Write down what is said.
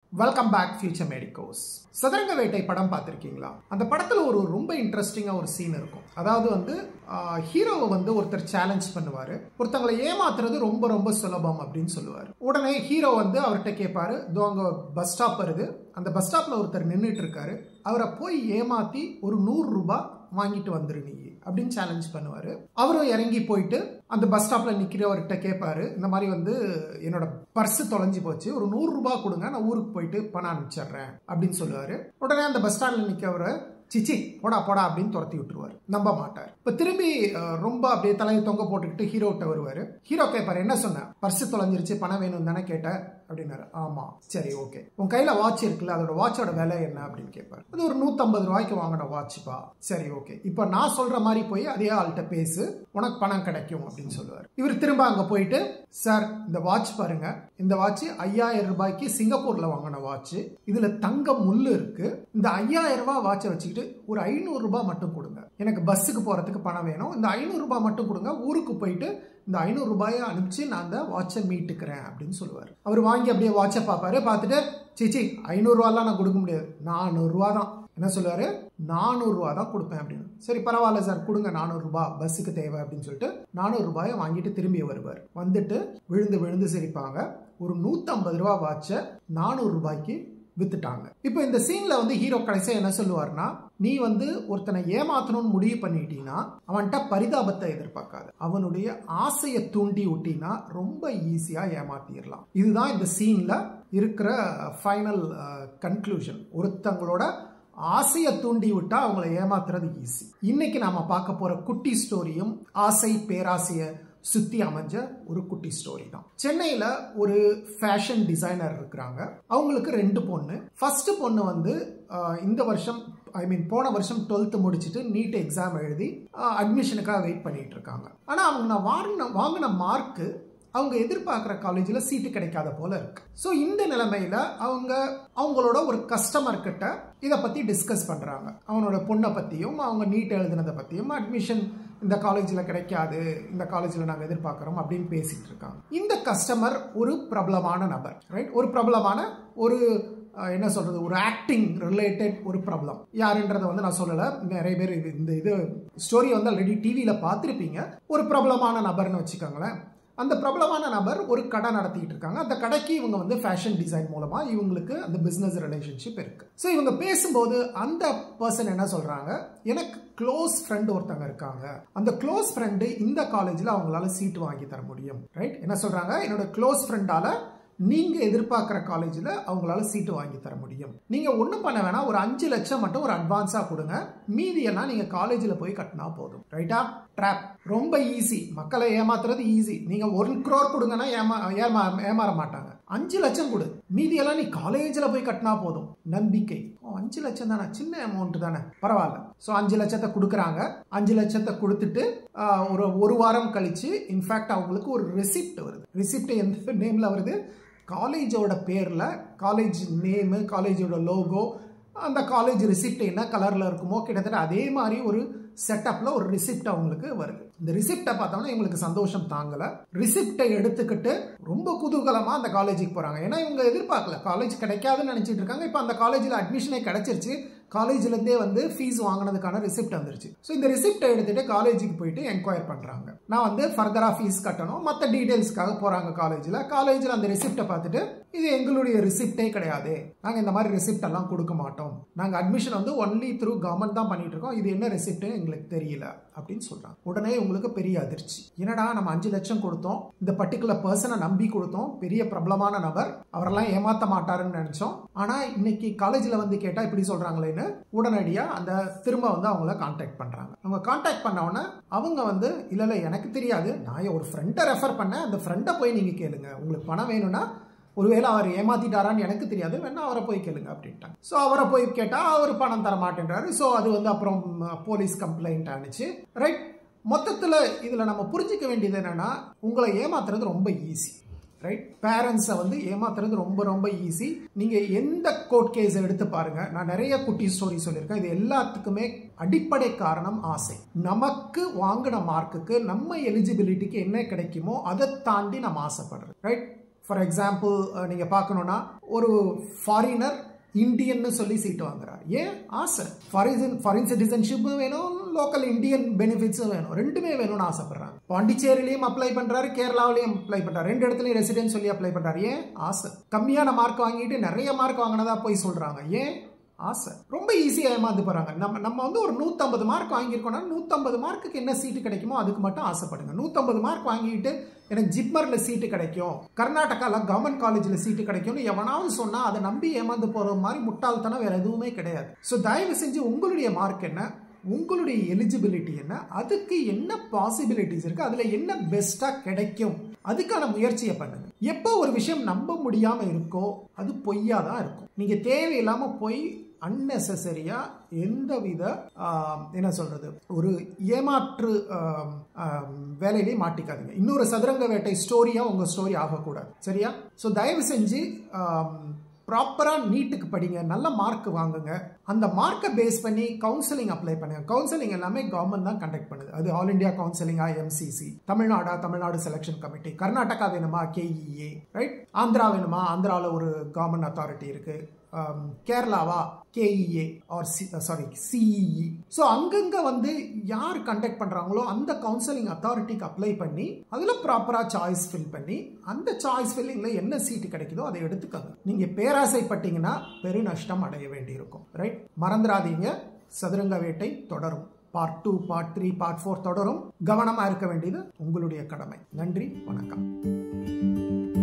welcome back future medicos சதுரங்க வேட்டை படம் பார்த்துருக்கீங்களா அந்த படத்தில் ஒரு ரொம்ப இன்ட்ரெஸ்டிங்காக ஒரு சீன் இருக்கும் அதாவது வந்து ஹீரோவை வந்து ஒருத்தர் சேலஞ்ச் பண்ணுவார் ஒருத்தங்களை ஏமாத்துறது ரொம்ப ரொம்ப சுலபம் அப்படின்னு சொல்லுவார் உடனே ஹீரோ வந்து அவர்கிட்ட கேட்பாரு இதோ அங்கே பஸ் ஸ்டாப் வருது அந்த பஸ் ஸ்டாப்பில் ஒருத்தர் நின்றுட்டு இருக்காரு அவரை போய் ஏமாத்தி ஒரு நூறு ரூபாய் வாங்கிட்டு வந்துரு நீ அப்படின்னு சேலஞ்ச் பண்ணுவாரு அவரும் இறங்கி போயிட்டு அந்த பஸ் ஸ்டாப்ல நிக்கிறவர்கிட்ட கேட்பாரு இந்த மாதிரி வந்து என்னோட பர்ஸ் தொலைஞ்சு போச்சு ஒரு நூறு ரூபாய் கொடுங்க நான் ஊருக்கு போயிட்டு பணம் அனுப்பிச்சிடுறேன் அப்படின்னு சொல்லுவாரு உடனே அந்த பஸ் ஸ்டாண்ட்ல நிக்கிறவரை சிச்சி போடா போடா அப்படின்னு துரத்தி விட்டுருவாரு நம்ப மாட்டார் இப்ப திரும்பி அஹ், ரொம்ப அப்படியே தலையை தொங்க போட்டுக்கிட்டு ஹீரோட்ட வருவாரு ஹீரோ கேட்பாரு என்ன சொன்ன பர்ஸ் தொலைஞ்சிருச்சு பணம் வேணும் தானே கேட்ட அப்படின்னாரு ஆமா சரி ஓகே உன் கையில வாட்ச் இருக்குல்ல அதோட வாட்சோட விலை என்ன அப்படின்னு கேட்பாரு அது ஒரு நூத்தம்பது ரூபாய்க்கு வாங்கின வாட்ச்ப்பா சரி ஓகே இப்ப நான் சொல்ற மாதிரி போய் அதே ஆள்கிட்ட பேசு உனக்கு பணம் கிடைக்கும் அப்படின்னு சொல்லுவார் இவர் திரும்ப அங்க போயிட்டு சார் இந்த வாட்ச் பாருங்க இந்த வாட்ச் ஐயாயிரம் ரூபாய்க்கு சிங்கப்பூர்ல வாங்கின வாட்ச் இதுல தங்க முள்ளு இருக்கு இந்த ஐயாயிரம் ரூபாய் வாட்சை வச்சுக்கிட்டு ஒரு ஐநூறு ரூபாய் மட்டும் கொடுங்க எனக்கு பஸ்ஸுக்கு போறதுக்கு பணம் வேணும் இந்த ஐநூறு ரூபாய் மட்டும் கொடுங்க ஊருக்கு போயிட்டு இந்த ஐநூறு ரூபாயை அனுப்பிச்சு நான் அந்த வாட்சை மீட்டுக்கிறேன் அப்படின்னு சொல்லுவார் அவர் வாங்கி அப்படியே வாட்சை பார்ப்பாரு பார்த்துட்டு சிச்சி ஐநூறுரூவாலாம் நான் கொடுக்க முடியாது நானூறுரூவா தான் என்ன சொல்லுவாரு நானூறுரூவா தான் கொடுப்பேன் அப்படின்னு சரி பரவாயில்ல சார் கொடுங்க நானூறுரூபா பஸ்ஸுக்கு தேவை அப்படின்னு சொல்லிட்டு நானூறு ரூபாயை வாங்கிட்டு திரும்பி வருவார் வந்துட்டு விழுந்து விழுந்து சிரிப்பாங்க ஒரு நூற்றம்பது ரூபா வாட்சை நானூறு ரூபாய்க்கு வித்துட்டாங்க இப்போ இந்த சீன்ல வந்து ஹீரோ கடைசியா என்ன சொல்லுவார்னா நீ வந்து ஒருத்தனை ஏமாத்தணும்னு முடிவு பண்ணிட்டீங்கன்னா அவன்கிட்ட பரிதாபத்தை எதிர்பார்க்காத அவனுடைய ஆசையை தூண்டி விட்டினா ரொம்ப ஈஸியா ஏமாத்திடலாம் இதுதான் இந்த சீன்ல இருக்கிற ஃபைனல் கன்க்ளூஷன் ஒருத்தங்களோட ஆசையை தூண்டி விட்டா அவங்கள ஏமாத்துறது ஈஸி இன்னைக்கு நாம பார்க்க போற குட்டி ஸ்டோரியும் ஆசை பேராசைய சுத்தி அமைஞ்ச ஒரு குட்டி ஸ்டோரி தான் சென்னையில ஒரு ஃபேஷன் டிசைனர் இருக்கிறாங்க அவங்களுக்கு ரெண்டு பொண்ணு ஃபர்ஸ்ட் பொண்ணு வந்து ஆஹ், இந்த வருஷம் ஐ மீன் போன வருஷம் டுவெல்த் முடிச்சுட்டு நீட் எக்ஸாம் எழுதி அட்மிஷனுக்காக வெயிட் பண்ணிட்டு இருக்காங்க ஆனா அவங்க நான் வாங்கின வாங்கின மார்க்கு அவங்க எதிர்பார்க்குற காலேஜில் சீட்டு கிடைக்காத போல இருக்கு ஸோ இந்த நிலைமையில அவங்க அவங்களோட ஒரு கஸ்டமர் கிட்ட இதை பத்தி டிஸ்கஸ் பண்றாங்க அவனோட பொண்ணை பத்தியும் அவங்க நீட் எழுதினதை பத்தியும் அட்மிஷன் இந்த காலேஜில் கிடைக்காது இந்த காலேஜில் நாங்கள் எதிர்பார்க்குறோம் அப்படின்னு பேசிட்டு இருக்காங்க இந்த கஸ்டமர் ஒரு பிரபலமான நபர் ரைட் ஒரு பிரபலமான ஒரு அஹ், என்ன சொல்றது ஒரு ஆக்டிங் ரிலேட்டட் ஒரு ப்ராப்ளம் யாருன்றதை வந்து நான் சொல்லலை நிறைய பேர் இது இந்த இது ஸ்டோரி வந்து ஆல்ரெடி டிவியில் பார்த்துருப்பீங்க ஒரு பிரபலமான நபர்னு வச்சுக்கோங்களேன் அந்த பிரபலமான நபர் ஒரு கடை நடத்திட்டு இருக்காங்க அந்த கடைக்கு இவங்க வந்து ஃபேஷன் டிசைன் மூலமா இவங்களுக்கு அந்த பிசினஸ் ரிலேஷன்ஷிப் இருக்கு ஸோ இவங்க பேசும்போது அந்த பர்சன் என்ன சொல்றாங்க எனக்கு க்ளோஸ் ஃப்ரெண்ட் ஒருத்தங்க இருக்காங்க அந்த க்ளோஸ் ஃப்ரெண்டு இந்த காலேஜில் அவங்களால சீட் வாங்கி தர முடியும் ரைட் என்ன சொல்றாங்க என்னோட க்ளோஸ் ஃப்ரெண்டால நீங்க எதிர்பார்க்குற காலேஜில் அவங்களால சீட்டு வாங்கி தர முடியும் நீங்க ஒன்றும் பண்ண வேணாம் ஒரு அஞ்சு லட்சம் மட்டும் ஒரு அட்வான்ஸா கொடுங்க மீதியெல்லாம் நீங்க காலேஜில் போய் கட்டினா போதும் ரைட்டா ட்ராப் ரொம்ப ஈஸி மக்களை ஏமாத்துறது ஈஸி நீங்க ஒரு க்ரோர் கொடுங்கன்னா ஏமா ஏமா ஏமாற மாட்டாங்க அஞ்சு லட்சம் கொடு மீதியெல்லாம் நீ காலேஜில் போய் கட்டினா போதும் நம்பிக்கை ஓ, அஞ்சு லட்சம் தானே சின்ன அமௌண்ட் தானே பரவாயில்ல ஸோ அஞ்சு லட்சத்தை கொடுக்குறாங்க அஞ்சு லட்சத்தை கொடுத்துட்டு ஆஹ், ஒரு ஒரு வாரம் கழிச்சு இன்ஃபேக்ட் அவங்களுக்கு ஒரு ரெசிப்ட் வருது ரெசிப்ட் எந்த நேம்ல வருது காலேஜோட பேரில் காலேஜ் நேமு காலேஜோட லோகோ அந்த காலேஜ் ரிசிப்ட் என்ன கலரில் இருக்குமோ கிட்டத்தட்ட அதே மாதிரி ஒரு செட்டப்பில் ஒரு ரிசிப்ட் அவங்களுக்கு வருது இந்த ரிசிப்டை பார்த்தோம்னா இவங்களுக்கு சந்தோஷம் தாங்கலை ரிசிப்டை எடுத்துக்கிட்டு ரொம்ப குதூகலமாக அந்த காலேஜுக்கு போகிறாங்க ஏன்னா இவங்க எதிர்பார்க்கல காலேஜ் கிடைக்காதுன்னு நினச்சிட்டு இருக்காங்க இப்போ அந்த காலேஜில் அட்மிஷனே கிடைச்சிருச்சு காலேஜ்லேருந்தே வந்து ஃபீஸ் வாங்கினதுக்கான ரிசிப்ட் வந்துருச்சு ஸோ இந்த ரிசிப்டை எடுத்துட்டு காலேஜுக்கு போயிட்டு என்கொயர் பண்ணுறாங்க நான் வந்து ஃபர்தராக ஃபீஸ் கட்டணும் மற்ற டீட்டெயில்ஸ்க்காக போகிறாங்க காலேஜில் காலேஜில் அந்த ரிசிப்டை பார்த்துட்டு இது எங்களுடைய ரிசிப்டே கிடையாது நாங்கள் இந்த மாதிரி ரிசிப்ட் எல்லாம் கொடுக்க மாட்டோம் நாங்கள் அட்மிஷன் வந்து ஒன்லி த்ரூ கவர்மெண்ட் தான் பண்ணிட்டு இருக்கோம் இது என்ன ரிசிப்ட்னு எங்களுக்கு தெரியல அப்படின்னு சொல்றாங்க உடனே உங்களுக்கு பெரிய அதிர்ச்சி என்னடா நம்ம அஞ்சு லட்சம் கொடுத்தோம் இந்த பர்டிகுலர் பர்சனை நம்பி கொடுத்தோம் பெரிய பிரபலமான நபர் அவரெல்லாம் ஏமாத்த மாட்டாருன்னு நினைச்சோம் ஆனா இன்னைக்கு காலேஜில் வந்து கேட்டா இப்படி சொல்றாங்களேன்னு உடனடியா அந்த திரும்ப வந்து அவங்கள கான்டாக்ட் பண்றாங்க அவங்க கான்டாக்ட் பண்ண உடனே அவங்க வந்து இல்ல இல்ல எனக்கு தெரியாது நான் ஒரு ஃப்ரெண்டை ரெஃபர் பண்ணேன் அந்த ஃப்ரெண்டை போய் நீங்க கேளுங்க உங்களுக்கு பணம் வேணும்னா ஒருவேளை அவர் ஏமாத்திட்டாரான்னு எனக்கு தெரியாது வேணா அவரை போய் கேளுங்க அப்படின்ட்டாங்க ஸோ அவரை போய் கேட்டால் அவர் பணம் தர மாட்டேன்றாரு ஸோ அது வந்து அப்புறம் போலீஸ் கம்ப்ளைண்ட் ஆனிச்சு ரைட் மொத்தத்தில் இதில் நம்ம புரிஞ்சிக்க வேண்டியது என்னன்னா உங்களை ஏமாத்துறது ரொம்ப ஈஸி ரைட் பேரண்ட்ஸை வந்து ஏமாத்துறது ரொம்ப ரொம்ப ஈஸி நீங்கள் எந்த கோர்ட் கேஸ் எடுத்து பாருங்க நான் நிறைய குட்டி ஸ்டோரி சொல்லியிருக்கேன் இது எல்லாத்துக்குமே அடிப்படை காரணம் ஆசை நமக்கு வாங்கின மார்க்குக்கு நம்ம எலிஜிபிலிட்டிக்கு என்ன கிடைக்குமோ அதை தாண்டி நம்ம ஆசைப்படுறோம் ரைட் ஃபார் எக்ஸாம்பிள் நீங்கள் பார்க்கணுன்னா ஒரு ஃபாரினர் இந்தியன்னு சொல்லி சீட்டு வாங்குறார் ஏன் ஆசை ஃபாரின் ஃபாரின் சிட்டிசன்ஷிப்பும் வேணும் லோக்கல் இந்தியன் பெனிஃபிட்ஸும் வேணும் ரெண்டுமே வேணும்னு ஆசைப்படுறாங்க பாண்டிச்சேரிலையும் அப்ளை பண்றாரு கேரளாவிலையும் அப்ளை பண்றாரு ரெண்டு இடத்துலையும் ரெசிடென்ட் சொல்லி அப்ளை பண்றாரு ஏன் ஆசை கம்மியான மார்க் வாங்கிட்டு நிறைய மார்க் வாங்கினதா போய் சொல்றாங்க ஏன் ஆசை ரொம்ப ஈஸியாக ஏமாந்து போகிறாங்க நம்ம நம்ம வந்து ஒரு நூற்றம்பது மார்க் வாங்கியிருக்கோம்னா நூற்றம்பது மார்க்குக்கு என்ன சீட்டு கிடைக்குமோ அதுக்கு மட்டும் ஆசைப்படுங்க நூற்றம்பது மார்க் வாங்கிட்டு எனக்கு ஜிப்மரில் சீட்டு கிடைக்கும் கர்நாடகாவில் கவர்மெண்ட் காலேஜில் சீட்டு கிடைக்கும்னு எவனாவது சொன்னால் அதை நம்பி ஏமாந்து போகிற மாதிரி முட்டாள்தனம் வேறு எதுவுமே கிடையாது ஸோ தயவு செஞ்சு உங்களுடைய மார்க் என்ன உங்களுடைய எலிஜிபிலிட்டி என்ன அதுக்கு என்ன பாசிபிலிட்டிஸ் இருக்கு அதுல என்ன பெஸ்டா கிடைக்கும் அதுக்கான முயற்சியை பண்ணுங்க எப்போ ஒரு விஷயம் நம்ப முடியாம இருக்கோ அது பொய்யா தான் இருக்கும் நீங்க தேவையில்லாம போய் அன்னெசரியா எந்தவித என்ன சொல்றது ஒரு ஏமாற்று வேலையிலேயே மாட்டிக்காதீங்க இன்னொரு சதுரங்க வேட்டை ஸ்டோரியா உங்க ஸ்டோரி ஆகக்கூடாது சரியா ஸோ தயவு செஞ்சு ப்ராப்பராக நீட்டுக்கு படிங்க நல்ல மார்க் வாங்குங்க அந்த மார்க்கை பேஸ் பண்ணி கவுன்சிலிங் அப்ளை பண்ணுங்க கவுன்சிலிங் எல்லாமே கவர்மெண்ட் தான் கண்டக்ட் பண்ணுது அது ஆல் இண்டியா கவுன்சிலிங்கா எம்சிசி தமிழ்நாடா தமிழ்நாடு செலெக்ஷன் கமிட்டி கர்நாடகா வேணுமா கேஇஏ ரைட் ஆந்திரா வேணுமா ஆந்திராவில் ஒரு கவர்மெண்ட் அத்தாரிட்டி இருக்கு கேரளாவா KEA R C sorry CEE so அங்கங்கே வந்து யார் கண்டக்ட் பண்ணுறாங்களோ அந்த கவுன்சிலிங் அத்தாரிட்டிக்கு அப்ளை பண்ணி அதில் ப்ராப்பராக சாய்ஸ் ஃபில் பண்ணி அந்த சாய்ஸ் ஃபில்லிங்கில் என்ன சீட்டு கிடைக்குதோ அதை எடுத்துக்கோங்க நீங்கள் பேராசைப்பட்டீங்கன்னா பெரு நஷ்டம் அடைய வேண்டியிருக்கும் ரைட் மறந்துடாதீங்க சதுரங்க வேட்டை தொடரும் part two part three part four தொடரும் கவனமாக இருக்க வேண்டியது உங்களுடைய கடமை நன்றி வணக்கம்